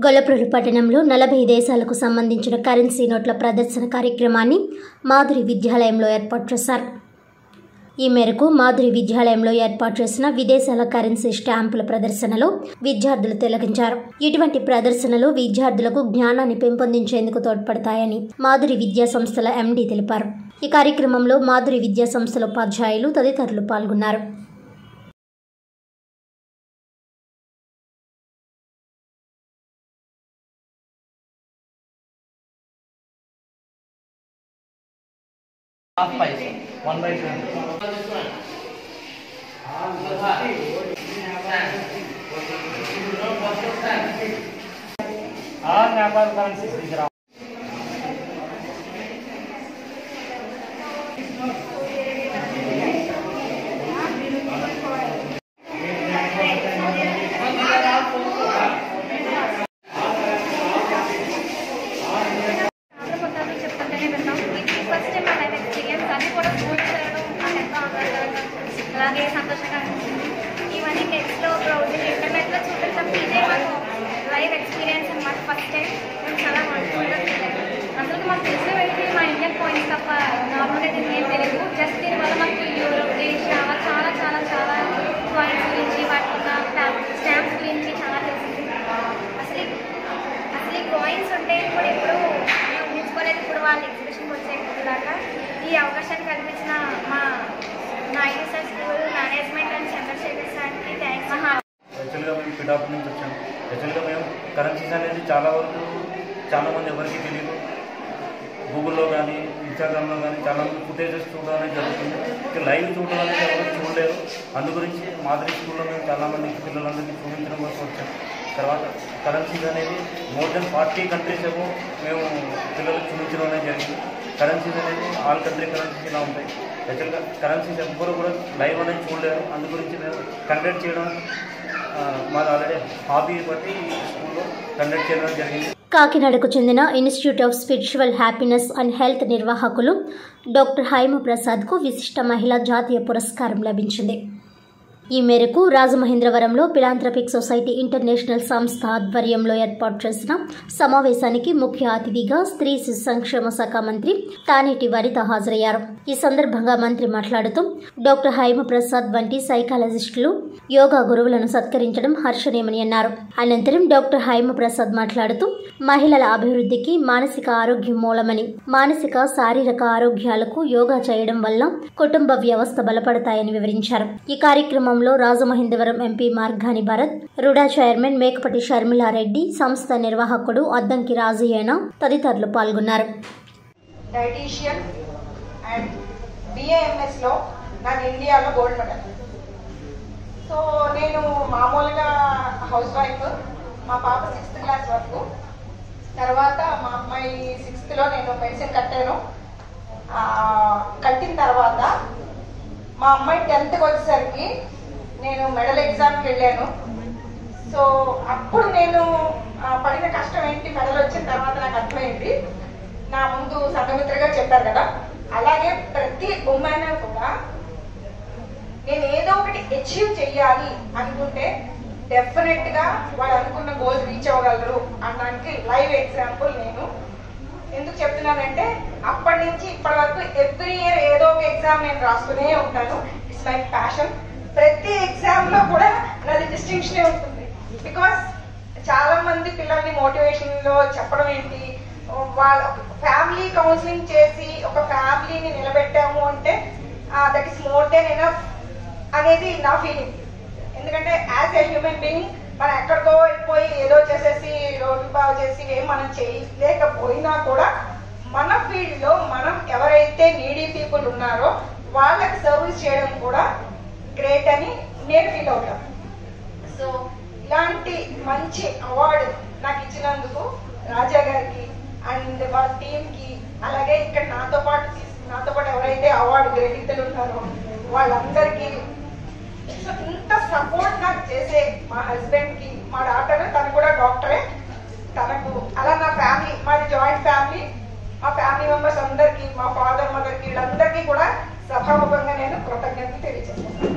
గొల్లప్రోలు పట్టణంలో నలభై దేశాలకు సంబంధించిన కరెన్సీ నోట్ల ప్రదర్శన కార్యక్రమాన్ని మాధురి విద్యాలయంలో ఏర్పాటు చేశారు ఈ మేరకు మాధురి విద్యాలయంలో ఏర్పాటు చేసిన విదేశాల కరెన్సీ స్టాంపుల ప్రదర్శనలో విద్యార్థులు తిలకించారు ఇటువంటి ప్రదర్శనలు విద్యార్థులకు జ్ఞానాన్ని పెంపొందించేందుకు తోడ్పడతాయని మాధురి విద్యా సంస్థల ఎండీ తెలిపారు ఈ కార్యక్రమంలో మాధురి విద్యా సంస్థల ఉపాధ్యాయులు తదితరులు పాల్గొన్నారు half paisa one by two और व्यापार करेंसी दिख रहा ఆంధ్ర మొత్తాన్ని చెప్తుంటేనే విన్నాం ఇది ఫస్ట్ టైం నా లైఫ్ ఎక్స్పీరియన్స్ అది కూడా స్కూల్ చదవడం నాకు ఎంతో ఆనందకరంగా అలాగే సంతోషంగా అనిపించింది ఇవన్నీ నెక్స్ట్లో బ్రౌజింగ్ ఇంటర్నెట్లో చూపించడం ఇదే మాకు లైవ్ ఎక్స్పీరియన్స్ అనమాట ఫస్ట్ టైం మేము చాలా వండర్ఫుల్గా ఫీల్ అయ్యాం అసలు మాకు తెలిసిన వెంటనే మా ఇండియన్ పాయింట్స్ తప్ప నార్మల్గా దీనికి ఏం తెలియదు జస్ట్ దీనివల్ల మాకు యూరోప్ ఏషియా చాలా చాలా చాలా పాయింట్స్ గురించి వాటి ఉన్న స్టాంప్స్ గురించి చాలా తెలిసింది అసలు ఈ- అసలు ఈ కాయిన్స్ ఉంటే కూడా ఎప్పుడు నేను ఊహించుకోలేదు ఇప్పుడు వాళ్ళ ఎగ్జిబిషన్కి వచ్చే దాకా ఈ అవకాశాన్ని కల్పించిన మా నా ISR school management and Chandrasekhar సార్కి థ్యాంక్స్ మహా యాక్చువల్గా మేము పిడాప్ నుంచి వచ్చాము యాక్చువల్గా మేము కరెన్సీస్ అనేది చాలా వరకు చాలా మంది ఎవరికి తెలియదు గూగుల్లో కానీ ఇన్స్టాగ్రామ్లో కానీ చాలా మంది ఫుటేజెస్ చూడడం అనేది జరుగుతుంది ఇక లైవ్ చూడడం అనేది ఎవరు చూడలేరు అందు గురించి మాదిరి స్కూల్లో మేము చాలా మందికి పిల్లలందరికీ చూపించడం కోసం వచ్చాం తర్వాత కరెన్సీస్ అనేది మోర్ దెన్ ఫార్టీ కంట్రీస్ ఏమో మేము పిల్లలకు చూపించడం అనేది జరిగింది కరెన్సీస్ అనేది ఆల్ కంట్రీ కరెన్సీస్ ఇలా ఉంటాయి యాక్చువల్గా కరెన్సీస్ ఎవ్వరు కూడా లైవ్ అనేది చూడలేరు అందు గురించి మేము కండక్ట్ చేయడం ఆ, మాది ఆల్రెడీ హాబీ బట్టి ఈ స్కూల్లో కండక్ట్ చేయడం జరిగింది కాకినాడకు చెందిన institute of spiritual happiness and health నిర్వాహకులు డాక్టర్ హైమ ప్రసాద్కు విశిష్ట మహిళా జాతీయ పురస్కారం లభించింది ఈ మేరకు రాజమహేంద్రవరంలో ఫిలాంథ్రపిక్ సొసైటీ ఇంటర్నేషనల్ సంస్థ ఆధ్వర్యంలో ఏర్పాటు చేసిన సమావేశానికి ముఖ్య అతిథిగా స్త్రీ శిశు సంక్షేమ శాఖ మంత్రి తానేటి వనిత హాజరయ్యారు ఈ సందర్భంగా మంత్రి మాట్లాడుతూ డాక్టర్ హైమ ప్రసాద్ వంటి సైకాలజిస్టులు యోగా గురువులను సత్కరించడం హర్షణీయమని అన్నారు అనంతరం డాక్టర్ హైమ ప్రసాద్ మాట్లాడుతూ మహిళల అభివృద్ధికి మానసిక ఆరోగ్యం మూలమని మానసిక శారీరక ఆరోగ్యాలకు యోగా చేయడం వల్ల కుటుంబ వ్యవస్థ బలపడతాయని వివరించారు ఈ కార్యక్రమంలో Rajamahendravaram MP Margani Bharat RUDA chairman మేకపటి Sharmila Reddy సంస్థ నిర్వాహకుడు అద్దంకి రాజయ్యన తదితరులు పాల్గొన్నారు డైటీషియన్ అండ్ బిఏఎంఎస్లో నాకు ఇండియాలో గోల్డ్ మెడల్ సో నేను మామూలుగా హౌస్ వైఫ్ మా పాప సిక్స్త్ క్లాస్ వరకు తర్వాత మా అమ్మాయి సిక్స్త్లో నేను మెడిసిన్ కట్టాను ఆ, కట్టిన తర్వాత మా అమ్మాయి టెన్త్కి వచ్చేసరికి నేను మెడల్ ఎగ్జామ్కి వెళ్ళాను సో అప్పుడు నేను ఆ, పడిన కష్టం ఏంటి మెడల్ వచ్చిన తర్వాత నాకు అర్థమైంది నా ముందు సంఘమిత్ర గారు చెప్పారు కదా అలాగే ప్రతి ఉమెన్ కూడా నేను ఏదో ఒకటి అచీవ్ చెయ్యాలి అనుకుంటే డెఫినెట్ గా వాళ్ళు అనుకున్న గోల్ రీచ్ అవ్వగలరు అనడానికి లైవ్ ఎగ్జాంపుల్ నేను ఎందుకు చెప్తున్నానంటే అప్పటి నుంచి ఇప్పటి వరకు ఎవ్రీ ఇయర్ ఏదో ఒక ఎగ్జామ్ నేను రాస్తూనే ఉంటాను ఇట్స్ మై ప్యాషన్ ప్రతి ఎగ్జామ్ లో కూడా నాది డిస్టింక్షన్ ఉంటుంది బికాస్ చాలా మంది పిల్లల్ని మోటివేషన్ లో చెప్పడం ఏంటి వాళ్ళ ఫ్యామిలీ కౌన్సిలింగ్ చేసి ఒక ఫ్యామిలీని నిలబెట్టాము అంటే that is more than enough అనేది నా ఫీలింగ్ ఎందుకంటే యాజ్ ఎ హ్యూమన్ బీయింగ్ మనం ఎక్కడికో వెళ్ళిపోయి ఏదో చేసేసి రోడ్లు బాగు చేసి ఏం మనం చేయలేకపోయినా కూడా మన ఫీల్డ్ లో మనం ఎవరైతే నీడీ పీపుల్ ఉన్నారో వాళ్ళకి సర్వీస్ చేయడం కూడా గ్రేట్ అని నేను ఫీల్ అవుతాను సో ఇలాంటి మంచి అవార్డు నాకు ఇచ్చినందుకు రాజా గారికి అండ్ వాళ్ళ టీమ్ కి అలాగే ఇక్కడ నాతో పాటు తీస్- నాతో పాటు ఎవరైతే అవార్డు గ్రహీతలు ఉన్నారో వాళ్ళందరికీ సో ఇంత సపోర్ట్ నాకు చేసే మా హస్బెండ్ కి మా డాక్టర్ తను కూడా డాక్టరే తనకు అలా నా ఫ్యామిలీ మాది జాయింట్ ఫ్యామిలీ మా ఫ్యామిలీ మెంబర్స్ అందరికీ మా ఫాదర్ మదర్ కి వీళ్ళందరికీ కూడా సభాముఖంగా నేను కృతజ్ఞతలు తెలియజేస్తాను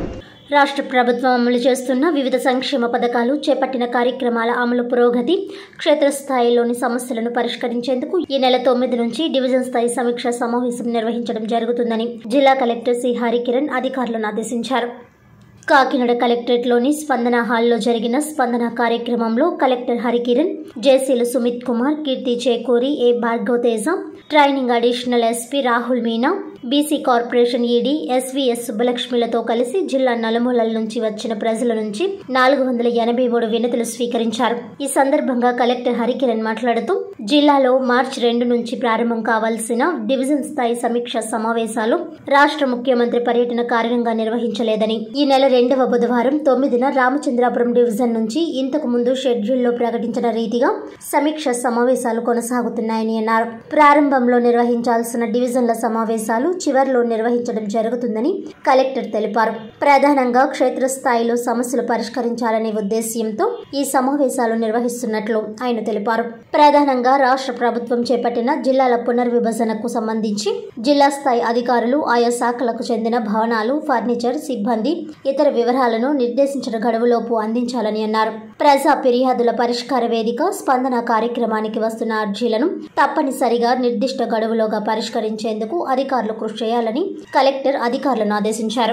రాష్ట్ర ప్రభుత్వం అమలు చేస్తున్న వివిధ సంక్షేమ పథకాలు చేపట్టిన కార్యక్రమాల అమలు పురోగతి క్షేత్రస్థాయిలోని సమస్యలను పరిష్కరించేందుకు ఈ నెల తొమ్మిది నుంచి డివిజన్ స్థాయి సమీక్ష సమావేశం నిర్వహించడం జరుగుతుందని జిల్లా కలెక్టర్ సి హరికిరణ్ అధికారులను ఆదేశించారు కాకినాడ కలెక్టరేట్లోని స్పందన హాల్లో జరిగిన స్పందన కార్యక్రమంలో కలెక్టర్ హరికిరణ్ జేసీలు Sumit Kumar Keerthi Chekuri A Bhargav Teja training additional SP Rahul Meena BC corporation ED SVS సుబ్బలక్ష్మిలతో కలిసి జిల్లా నలుమూలల నుంచి వచ్చిన ప్రజల నుంచి నాలుగు వందల ఎనభై మూడు వినతులు స్వీకరించారు ఈ సందర్భంగా కలెక్టర్ హరికిరణ్ మాట్లాడుతూ జిల్లాలో మార్చి రెండు నుంచి ప్రారంభం కావాల్సిన డివిజన్ స్థాయి సమీక్ష సమావేశాలు రాష్ట్ర ముఖ్యమంత్రి పర్యటన కారణంగా నిర్వహించలేదని ఈ నెల రెండవ బుధవారం తొమ్మిదిన రామచంద్రాపురం డివిజన్ నుంచి ఇంతకు ముందు షెడ్యూల్లో ప్రకటించిన రీతిగా సమీక్ష సమావేశాలు కొనసాగుతున్నాయని అన్నారు ప్రారంభంలో నిర్వహించాల్సిన డివిజన్ల సమావేశాలు చివర్లో నిర్వహించడం జరుగుతుందని కలెక్టర్ తెలిపారు ప్రధానంగా క్షేత్రస్థాయిలో సమస్యలు పరిష్కరించాలనే ఉద్దేశ్యంతో ఈ సమావేశాలు నిర్వహిస్తున్నట్లు ఆయన తెలిపారు ప్రధానంగా రాష్ట్ర ప్రభుత్వం చేపట్టిన జిల్లాల పునర్విభజనకు సంబంధించి జిల్లా స్థాయి అధికారులు ఆయా శాఖలకు చెందిన భవనాలు ఫర్నిచర్ సిబ్బంది ఇతర వివరాలను నిర్దేశించిన గడువులోపు అందించాలని అన్నారు ప్రజా ఫిర్యాదుల పరిష్కార వేదిక స్పందన కార్యక్రమానికి వస్తున్న అర్జీలను తప్పనిసరిగా నిర్దిష్ట గడువులోగా పరిష్కరించేందుకు అధికారులు కృషి చేయాలని కలెక్టర్ అధికారులను ఆదేశించారు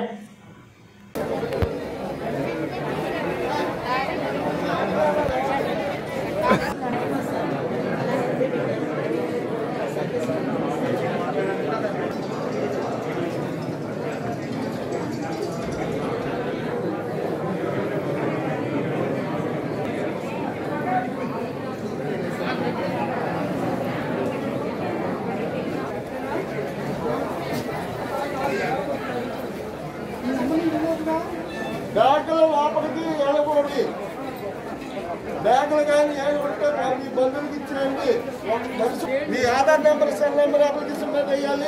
బ్యాగులు లోపలికి వెళ్ళకూడదు బ్యాగులు కానీ ఏడుకుంటే మీ బంధువులకి ఇచ్చేయండి ఒక మనిషి మీ Aadhaar number cell number application మీద వేయాలి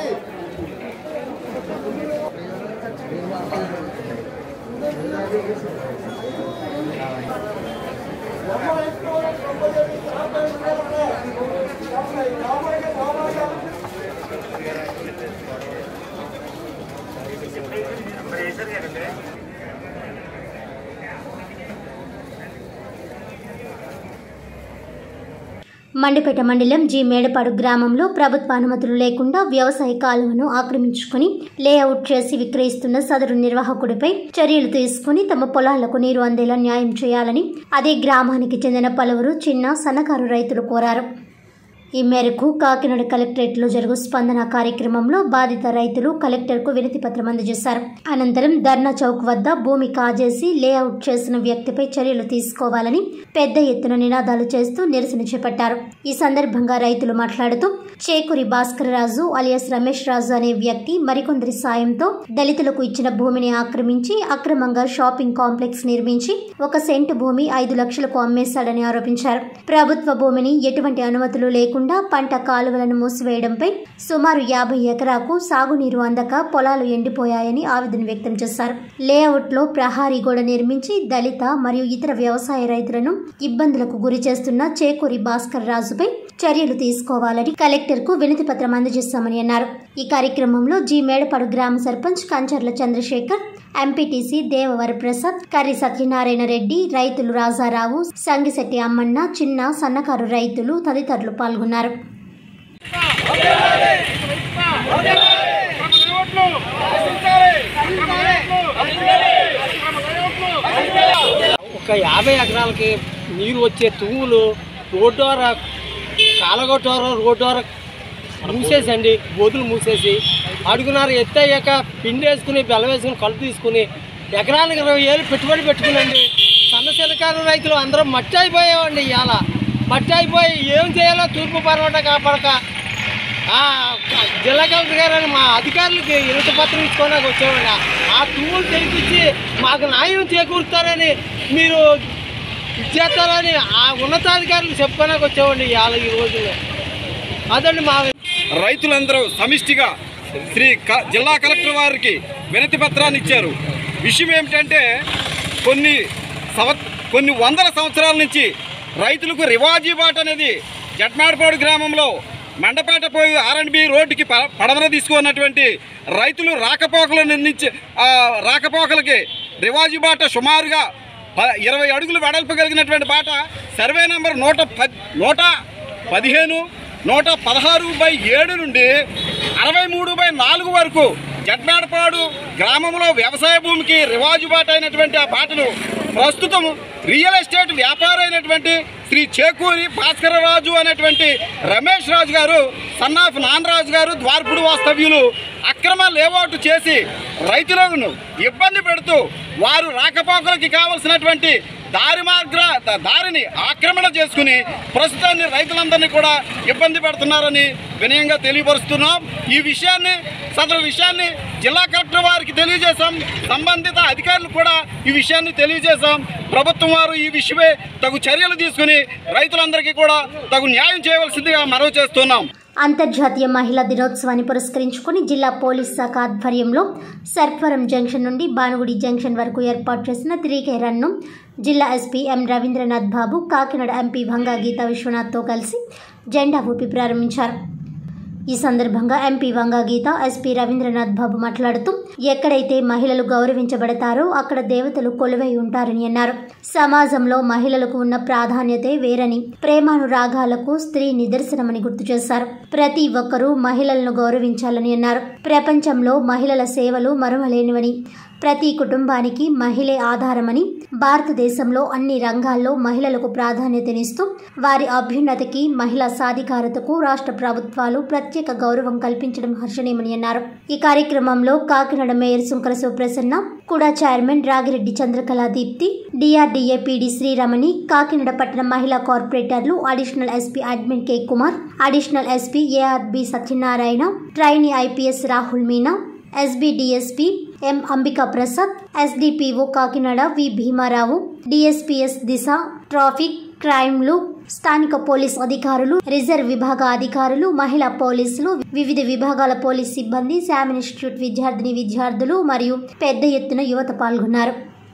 తొంభై ఎక్కువ, తొంభై ఐదు, యాభై ఉన్నాయి. తొంభై, యాభై, యాభై, యాభై. మండిపేట మండలం జి మేడపాడు గ్రామంలో ప్రభుత్వ అనుమతులు లేకుండా వ్యవసాయ కాలువను ఆక్రమించుకుని లేఅవుట్ చేసి విక్రయిస్తున్న సదరు నిర్వాహకుడిపై చర్యలు తీసుకుని తమ పొలాలకు నీరు అందేలా న్యాయం చేయాలని అదే గ్రామానికి చెందిన పలువురు చిన్న సన్నకారు రైతులు కోరారు ఈ మేరకు కాకినాడ కలెక్టరేట్లో జరుగు స్పందన కార్యక్రమంలో బాధిత రైతులు కలెక్టర్కు వినతి పత్రం అందజేశారు అనంతరం ధర్నా చౌక్ వద్ద భూమి కాజేసి లేఅవుట్ చేసిన వ్యక్తిపై చర్యలు తీసుకోవాలని పెద్ద ఎత్తున నినాదాలు చేస్తూ నిరసన చేపట్టారు ఈ సందర్భంగా రైతులు మాట్లాడుతూ చేకూరి భాస్కర్ రాజు అలియాస్ రమేష్ రాజు అనే వ్యక్తి మరికొందరి సాయంతో దళితులకు ఇచ్చిన భూమిని ఆక్రమించి అక్రమంగా షాపింగ్ కాంప్లెక్స్ నిర్మించి ఒక సెంటు భూమి ఐదు లక్షలకు అమ్మేశాడని ఆరోపించారు ప్రభుత్వ భూమిని ఎటువంటి అనుమతులు లేకుండా పంట కాలువలను మూసివేయడంపై సుమారు యాభై ఎకరాకు సాగునీరు అందక పొలాలు ఎండిపోయాయని ఆవేదన వ్యక్తం చేశారు లేఅవుట్ లో ప్రహారీ గోడ నిర్మించి దళిత మరియు ఇతర వ్యవసాయ రైతులను ఇబ్బందులకు గురి చేస్తున్న చేకూరి భాస్కర్ రాజుపై చర్యలు తీసుకోవాలని కలెక్టర్ కు వినతి పత్రం అందజేస్తామని అన్నారు ఈ కార్యక్రమంలో జి మేడపాడు గ్రామ సర్పంచ్ కంచర్ల చంద్రశేఖర్ ఎంపీటీసీ దేవవర ప్రసాద్ కర్రి సత్యనారాయణ రెడ్డి రైతులు రాజారావు సంగిశెట్టి అమ్మన్న చిన్న సన్నకారు రైతులు తదితరులు పాల్గొన్నారు ఒక యాభై ఎకరాలకి నీరు వచ్చే తువ్వులు రోడ్డు ద్వారా కాలగొట్ట ద్వారా రోడ్డు ద్వారా మూసేసండి బోతులు మూసేసి అడుగునారు ఎత్తయ్యాక పిండి వేసుకుని బెల్లం వేసుకుని కలుపు తీసుకుని ఎకరానికి ఇరవై వేలు పెట్టుబడి పెట్టుకునండి సన్న చిన్నకారు రైతులు అందరూ మట్టి అయిపోయామండి ఇవాళ మట్టి అయిపోయి ఏం చేయాలో తూర్పు పర్వట కాపాడక ఆ, జిల్లా కలెక్టర్ గారు అని మా అధికారులకి ఎరుత పత్రం ఇచ్చుకోడానికి వచ్చామండి ఆ తుమ్ములు తెరిపించి మాకు న్యాయం చేకూరుతారని మీరు ఇచ్చేస్తారని ఆ ఉన్నతాధికారులు చెప్పుకోడానికి వచ్చామండి ఇవాళ ఈ రోజుల్లో అదండి మా రైతులందరూ సమిష్టిగా శ్రీ క- జిల్లా కలెక్టర్ వారికి వినతి పత్రాన్ని ఇచ్చారు విషయం ఏమిటంటే కొన్ని సంవ కొన్ని వందల సంవత్సరాల నుంచి రైతులకు రివాజీ బాట అనేది జట్మాడపాడు గ్రామంలో మండపేట పోయి ఆర్ఎండ్బి రోడ్డుకి ప- పడమర తీసుకున్నటువంటి రైతులు రాకపోకల నుంచి ఆ, రాకపోకలకి రివాజు బాట సుమారుగా ప- ఇరవై అడుగులు వెడల్పు కలిగినటువంటి బాట సర్వే నెంబర్ నూట పద్ నూట పదిహేను నూట పదహారు బై ఏడు నుండి అరవై మూడు బై నాలుగు వరకు జడ్నాడపాడు గ్రామంలో వ్యవసాయ భూమికి రివాజు బాట అయినటువంటి ఆ బాటను ప్రస్తుతం రియల్ ఎస్టేట్ వ్యాపారం అయినటువంటి శ్రీ చేకూరి భాస్కరరాజు అనేటువంటి రమేష్ రాజు గారు సన్నాఫ్ నానరాజు గారు ద్వార్పుడు వాస్తవ్యులు అక్రమ లేఅవుట్ చేసి రైతులను ఇబ్బంది పెడుతూ వారు రాకపోకలకి కావలసినటువంటి దారి మార్గ దారిని ఆక్రమణ చేసుకుని ప్రస్తుతాన్ని రైతులందరినీ కూడా ఇబ్బంది పెడుతున్నారని వినయంగా తెలియపరుస్తున్నాం ఈ విషయాన్ని సదరు విషయాన్ని జిల్లా కలెక్టర్ వారికి తెలియజేశాం సంబంధిత అధికారులు కూడా ఈ విషయాన్ని తెలియజేశాం ప్రభుత్వం వారు ఈ విషయమై తగు చర్యలు తీసుకుని రైతులందరికీ కూడా తగు న్యాయం చేయవలసిందిగా మనవి చేస్తున్నాం అంతర్జాతీయ మహిళా దినోత్సవాన్ని పురస్కరించుకుని జిల్లా పోలీస్ శాఖ ఆధ్వర్యంలో సర్పవరం జంక్షన్ నుండి భానుగుడి జంక్షన్ వరకు ఏర్పాటు చేసిన తిరిగే రన్ను జిల్లా SP M Ravindranath Babu Kakinada MP Vanga Geetha విశ్వనాథ్తో కలిసి జెండా ఊపి ప్రారంభించారు ఈ సందర్భంగా ఎంపీ వంగా గీత ఎస్పీ రవీంద్రనాథ్ బాబు మాట్లాడుతూ ఎక్కడైతే మహిళలు గౌరవించబడతారో అక్కడ దేవతలు కొలువై ఉంటారని అన్నారు సమాజంలో మహిళలకు ఉన్న ప్రాధాన్యతే వేరని ప్రేమానురాగాలకు స్త్రీ నిదర్శనమని గుర్తు చేశారు ప్రతి ఒక్కరూ మహిళలను గౌరవించాలని అన్నారు ప్రపంచంలో మహిళల సేవలు మరువలేనివని ప్రతి కుటుంబానికి మహిళే ఆధారమని భారతదేశంలో అన్ని రంగాల్లో మహిళలకు ప్రాధాన్యతనిస్తూ వారి అభ్యున్నతికి మహిళా సాధికారతకు రాష్ట్ర ప్రభుత్వాలు ప్రత్యేక గౌరవం కల్పించడం హర్షణీయమని అన్నారు ఈ కార్యక్రమంలో కాకినాడ మేయర్ సుంకర సుప్రసన్న కూడా chairman Ragireddy Chandrakala Deepthi DRDA PD Sriramani Kakinada పట్టణ మహిళా కార్పొరేటర్లు additional SP admin K Kumar additional SP ARB Satyanarayana trainee IPS Rahul Meena SB DSP M Ambika Prasad SDPO Kakinada V Bhimarao DSPs Disha traffic క్రైమ్లు స్థానిక పోలీస్ అధికారులు రిజర్వ్ విభాగ అధికారులు మహిళా పోలీసులు వివిధ విభాగాల పోలీస్ సిబ్బంది శామ్ ఇన్స్టిట్యూట్ విద్యార్థిని విద్యార్థులు మరియు పెద్ద ఎత్తున యువత పాల్గొన్నారు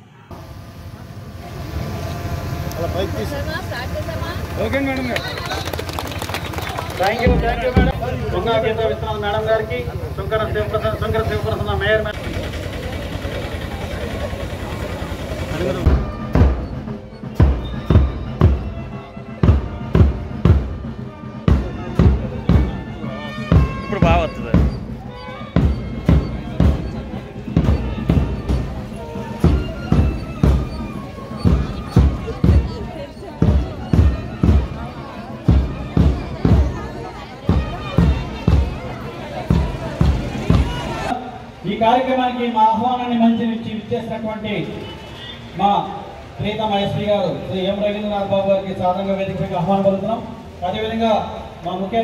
ఓకే మేడం గారు thank you thank you madam Vanga Geetha Viswanath madam గారికి శంకర శివప్రసాద్ శంకర శివప్రసన్న మేయర్ మేడం ఇప్పుడు బాగా వస్తుంది ఈ కార్యక్రమానికి మా ఆహ్వానాన్ని మంచి నుంచి ఇచ్చేసినటువంటి మా ప్రీతమ ఎస్పీ గారు శ్రీ ఎం రవీంద్రనాథ్ బాబు గారికి సాధారణంగా వేదికపైకి ఆహ్వానం పలుకుతున్నాం అదేవిధంగా మా ముఖ్య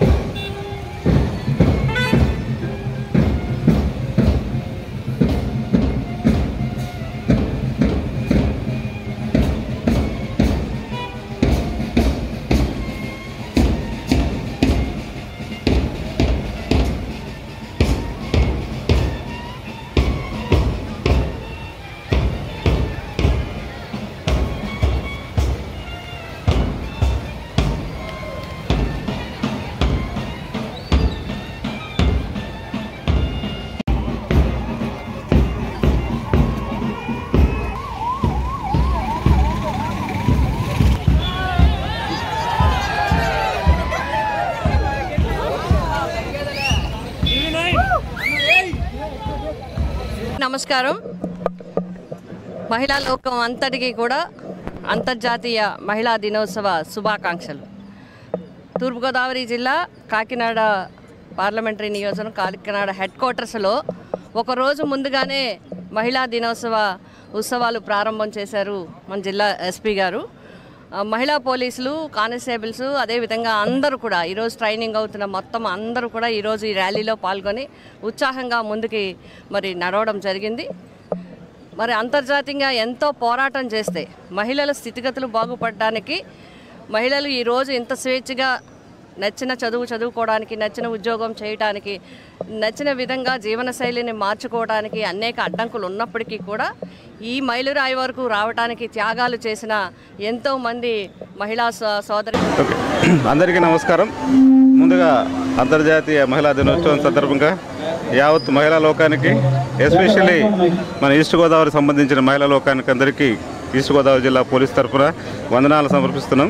నమస్కారం మహిళా లోకం అంతటికీ కూడా అంతర్జాతీయ మహిళా దినోత్సవ శుభాకాంక్షలు తూర్పుగోదావరి జిల్లా కాకినాడ పార్లమెంటరీ నియోజకవర్గం కాకినాడ హెడ్ క్వార్టర్స్లో ఒకరోజు ముందుగానే మహిళా దినోత్సవ ఉత్సవాలు ప్రారంభం చేశారు మన జిల్లా ఎస్పీ గారు ఆ, మహిళా పోలీసులు కానిస్టేబుల్స్ అదేవిధంగా అందరూ కూడా ఈరోజు ట్రైనింగ్ అవుతున్న మొత్తం అందరూ కూడా ఈరోజు ఈ ర్యాలీలో పాల్గొని ఉత్సాహంగా ముందుకి మరి నడవడం జరిగింది మరి అంతర్జాతీయంగా ఎంతో పోరాటం చేస్తే మహిళల స్థితిగతులు బాగుపడడానికి మహిళలు ఈరోజు ఇంత స్వేచ్ఛగా నచ్చిన చదువు చదువుకోవడానికి నచ్చిన ఉద్యోగం చేయడానికి నచ్చిన విధంగా జీవనశైలిని మార్చుకోవడానికి అనేక అడ్డంకులు ఉన్నప్పటికీ కూడా ఈ మైలురాయి వరకు రావడానికి త్యాగాలు చేసిన ఎంతోమంది మహిళా సో- సోదరి అందరికీ నమస్కారం ముందుగా అంతర్జాతీయ మహిళా దినోత్సవం సందర్భంగా యావత్ మహిళా లోకానికి ఎస్పెషల్లీ మన ఈస్ట్ గోదావరి సంబంధించిన మహిళా లోకానికి అందరికీ ఈస్ట్ గోదావరి జిల్లా పోలీస్ తరఫున వందనాలు సమర్పిస్తున్నాం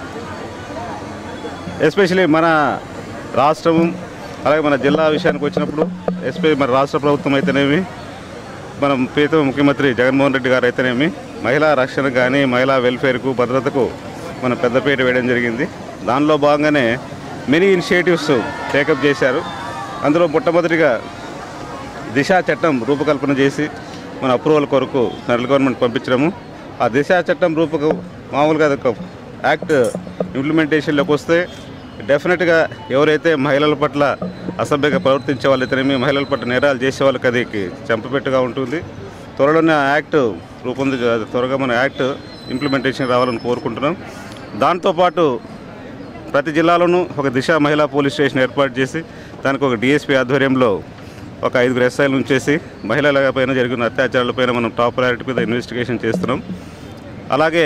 ఎస్పెషలీ మన రాష్ట్రం అలాగే మన జిల్లా విషయానికి వచ్చినప్పుడు ఎస్పెషల్లీ మన రాష్ట్ర ప్రభుత్వం అయితేనేమి మన ప్రీతమ ముఖ్యమంత్రి జగన్మోహన్ రెడ్డి గారు అయితేనేమి మహిళా రక్షణ కానీ మహిళా వెల్ఫేర్కు భద్రతకు మన పెద్దపీట వేయడం జరిగింది దానిలో భాగంగానే మెనీ ఇనిషియేటివ్స్ టేకప్ చేశారు అందులో మొట్టమొదటిగా దిశ చట్టం రూపకల్పన చేసి మన అప్రూవల్ కొరకు సెంట్రల్ గవర్నమెంట్ పంపించడము ఆ దిశ చట్టం రూపక మామూలుగా అదొక యాక్ట్ ఇంప్లిమెంటేషన్లోకి వస్తే డెఫినెట్గా ఎవరైతే మహిళల పట్ల అసభ్యంగా ప్రవర్తించే వాళ్ళైతేనేమి మహిళల పట్ల నేరాలు చేసే వాళ్ళకి అది చెంపపెట్టుగా ఉంటుంది త్వరలోనే ఆ యాక్ట్ రూపొంది త్వరగా మన యాక్ట్ ఇంప్లిమెంటేషన్ రావాలని కోరుకుంటున్నాం దాంతోపాటు ప్రతి జిల్లాలోనూ ఒక దిశ మహిళా పోలీస్ స్టేషన్ ఏర్పాటు చేసి దానికి ఒక డిఎస్పీ ఆధ్వర్యంలో ఒక ఐదుగురు ఎస్ఐలు ఉంచేసి మహిళల పైన జరిగిన అత్యాచారాలపైన మనం టాప్ ప్రయారిటీ మీద ఇన్వెస్టిగేషన్ చేస్తున్నాం అలాగే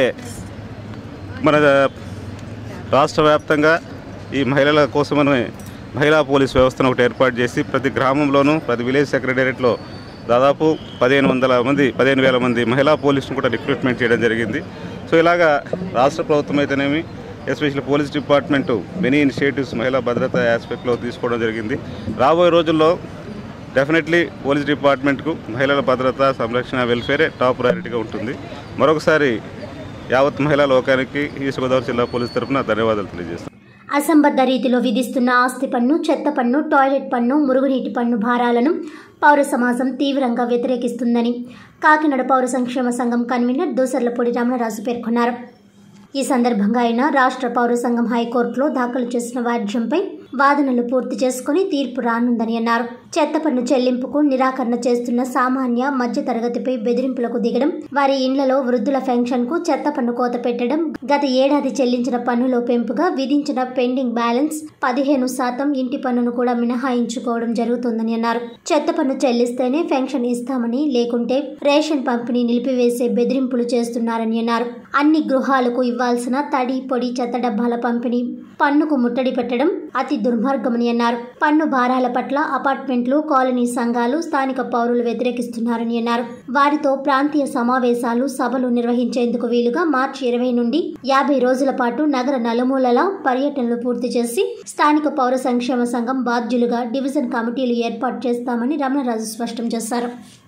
మన రాష్ట్ర వ్యాప్తంగా ఈ మహిళల కోసమని మహిళా పోలీస్ వ్యవస్థను ఒకటి ఏర్పాటు చేసి ప్రతి గ్రామంలోనూ ప్రతి విలేజ్ సెక్రటేరియట్లో దాదాపు పదిహేను వందల మంది పదిహేను వేల మంది మహిళా పోలీసును కూడా రిక్రూట్మెంట్ చేయడం జరిగింది సో ఇలాగా రాష్ట్ర ప్రభుత్వం అయితేనేమి especially police department many initiatives మహిళా భద్రత ఆస్పెక్ట్లో తీసుకోవడం జరిగింది రాబోయే రోజుల్లో డెఫినెట్లీ పోలీస్ డిపార్ట్మెంట్కు మహిళల భద్రత సంరక్షణ వెల్ఫేరే టాప్ ప్రయారిటీగా ఉంటుంది మరొకసారి యావత్ మహిళా లోకానికి ఈస్ట్ గోదావరి జిల్లా పోలీస్ తరఫున ధన్యవాదాలు తెలియజేస్తాను అసంబద్ధ రీతిలో విధిస్తున్న ఆస్తి పన్ను చెత్త పన్ను టాయిలెట్ పన్ను మురుగునీటి పన్ను భారాలను పౌర సమాజం తీవ్రంగా వ్యతిరేకిస్తుందని కాకినాడ పౌర సంక్షేమ సంఘం కన్వీనర్ దూసర్లపూడి రమణరాజు పేర్కొన్నారు ఈ సందర్భంగా ఆయన రాష్ట్ర పౌర సంఘం హైకోర్టులో దాఖలు చేసిన వాద్యంపై వాదనలు పూర్తి చేసుకుని తీర్పు రానుందని అన్నారు చెత్త పన్ను చెల్లింపుకు నిరాకరణ చేస్తున్న సామాన్య మధ్యతరగతిపై బెదిరింపులకు దిగడం వారి ఇండ్లలో వృద్ధుల పెన్షన్ కు చెత్త పన్ను కోత పెట్టడం గత ఏడాది చెల్లించిన పన్నులో పెంపుగా విధించిన పెండింగ్ బ్యాలెన్స్ పదిహేను శాతం ఇంటి పన్నును కూడా మినహాయించుకోవడం జరుగుతుందని అన్నారు చెత్త పన్ను చెల్లిస్తేనే పెన్షన్ ఇస్తామని లేకుంటే రేషన్ పంపిణీ నిలిపివేసే బెదిరింపులు చేస్తున్నారని అన్నారు అన్ని గృహాలకు ఇవ్వాల్సిన తడి పొడి చెత్త డబ్బాల పంపిణీ పన్నుకు ముట్టడి పెట్టడం అతి దుర్మార్గమని అన్నారు పన్ను భారాల పట్ల అపార్ట్మెంట్లు కాలనీ సంఘాలు స్థానిక పౌరులు వ్యతిరేకిస్తున్నారని అన్నారు వారితో ప్రాంతీయ సమావేశాలు సభలు నిర్వహించేందుకు వీలుగా మార్చి ఇరవై నుండి యాభై రోజుల పాటు నగర నలుమూలల పర్యటనలు పూర్తి చేసి స్థానిక పౌర సంక్షేమ సంఘం బాధ్యులుగా డివిజన్ కమిటీలు ఏర్పాటు చేస్తామని రమణరాజు స్పష్టం చేశారు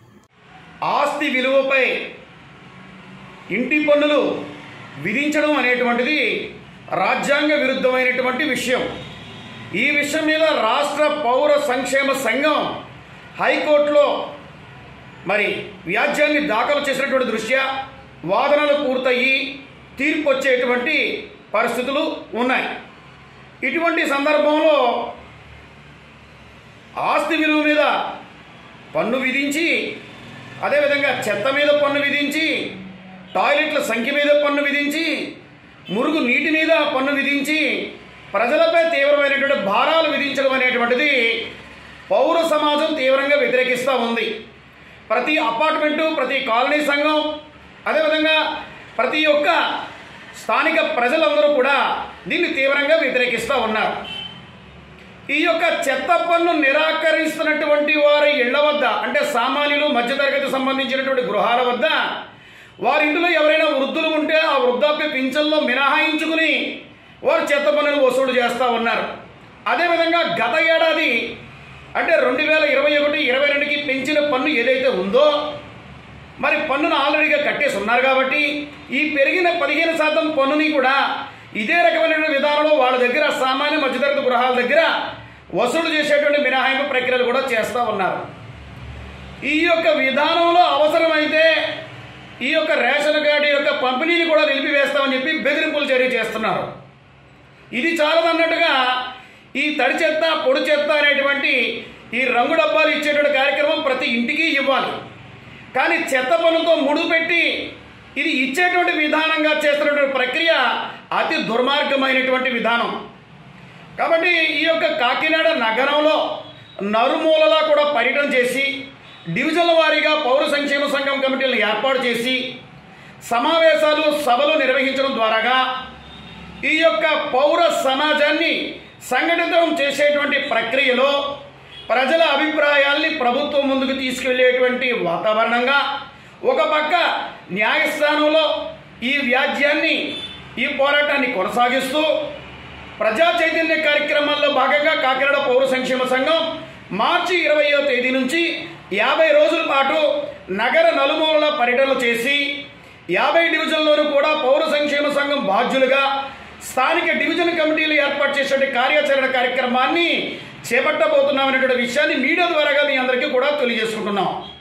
ఆస్తి విలువపై ఇంటి పన్నులు విధించడం అనేటువంటిది రాజ్యాంగ విరుద్ధమైనటువంటి విషయం ఈ విషయం మీద రాష్ట్ర పౌర సంక్షేమ సంఘం హైకోర్టులో మరి వ్యాజ్యాన్ని దాఖలు చేసినటువంటి దృష్ట్యా వాదనలు పూర్తయి తీర్పు వచ్చేటువంటి పరిస్థితులు ఉన్నాయి ఇటువంటి సందర్భంలో ఆస్తి విలువ మీద పన్ను విధించి అదేవిధంగా చెత్త మీద పన్ను విధించి టాయిలెట్ల సంఖ్య మీద పన్ను విధించి మురుగు నీటి మీద పన్ను విధించి ప్రజలపై తీవ్రమైనటువంటి భారాలు విధించడం అనేటువంటిది పౌర సమాజం తీవ్రంగా వ్యతిరేకిస్తూ ఉంది ప్రతి అపార్ట్మెంటు ప్రతి కాలనీ సంఘం అదేవిధంగా ప్రతి ఒక్క స్థానిక ప్రజలందరూ కూడా దీన్ని తీవ్రంగా వ్యతిరేకిస్తూ ఉన్నారు ఈ యొక్క చెత్త పన్ను నిరాకరిస్తున్నటువంటి వారి ఇళ్ల వద్ద అంటే సామాన్యులు మధ్యతరగతి సంబంధించినటువంటి గృహాల వద్ద వారి ఇంటిలో ఎవరైనా వృద్ధులు ఉంటే ఆ వృద్ధాప్య పింఛన్లో మినహాయించుకుని వారు చెత్త పన్నులు వసూలు చేస్తూ ఉన్నారు అదేవిధంగా గత ఏడాది అంటే రెండు వేల ఇరవై ఒకటి ఇరవై రెండుకి పెంచిన పన్ను ఏదైతే ఉందో మరి పన్నును ఆల్రెడీగా కట్టేసి ఉన్నారు కాబట్టి ఈ పెరిగిన పదిహేను శాతం పన్నుని కూడా ఇదే రకమైన విధానంలో వాళ్ళ దగ్గర సామాన్య మధ్యతరగతి గృహాల దగ్గర వసూలు చేసేటువంటి మినహాయింపు ప్రక్రియలు కూడా చేస్తూ ఉన్నారు ఈ యొక్క విధానంలో అవసరమైతే ఈ యొక్క రేషన్ కార్డు యొక్క పంపిణీని కూడా నిలిపివేస్తామని చెప్పి బెదిరింపులు చర్య చేస్తున్నారు ఇది చాలదన్నట్టుగా ఈ తడి చెత్త పొడి చెత్త అనేటువంటి ఈ రంగు డబ్బాలు ఇచ్చేటువంటి కార్యక్రమం ప్రతి ఇంటికి ఇవ్వాలి కానీ చెత్త పనులతో ముడుపెట్టి ఇది ఇచ్చేటువంటి విధానంగా చేస్తున్నటువంటి ప్రక్రియ అతి దుర్మార్గమైనటువంటి విధానం కాబట్టి ఈ యొక్క కాకినాడ నగరంలో నరుమూలలా కూడా పర్యటన చేసి డివిజన్ల వారీగా పౌర సంక్షేమ సంఘం కమిటీలను ఏర్పాటు చేసి సమావేశాలు సభలు నిర్వహించడం ద్వారాగా ఈ యొక్క పౌర సమాజాన్ని సంఘటితం చేసేటువంటి ప్రక్రియలో ప్రజల అభిప్రాయాల్ని ప్రభుత్వం ముందుకు తీసుకెళ్లేటువంటి వాతావరణంగా ఒక పక్క న్యాయస్థానంలో ఈ వ్యాజ్యాన్ని ఈ పోరాటాన్ని కొనసాగిస్తూ ప్రజా చైతన్య కార్యక్రమాల్లో భాగంగా కాకినాడ పౌర సంక్షేమ సంఘం మార్చి ఇరవయో తేదీ నుంచి యాభై రోజుల పాటు నగర నలుమూలల పర్యటనలు చేసి యాభై డివిజన్లోనూ కూడా పౌర సంక్షేమ సంఘం బాధ్యులుగా స్థానిక డివిజన్ కమిటీలు ఏర్పాటు చేసే కార్యాచరణ కార్యక్రమాన్ని చేపట్టబోతున్నామనేటువంటి విషయాన్ని మీడియా ద్వారాగా మీ అందరికీ కూడా తెలియజేసుకుంటున్నాం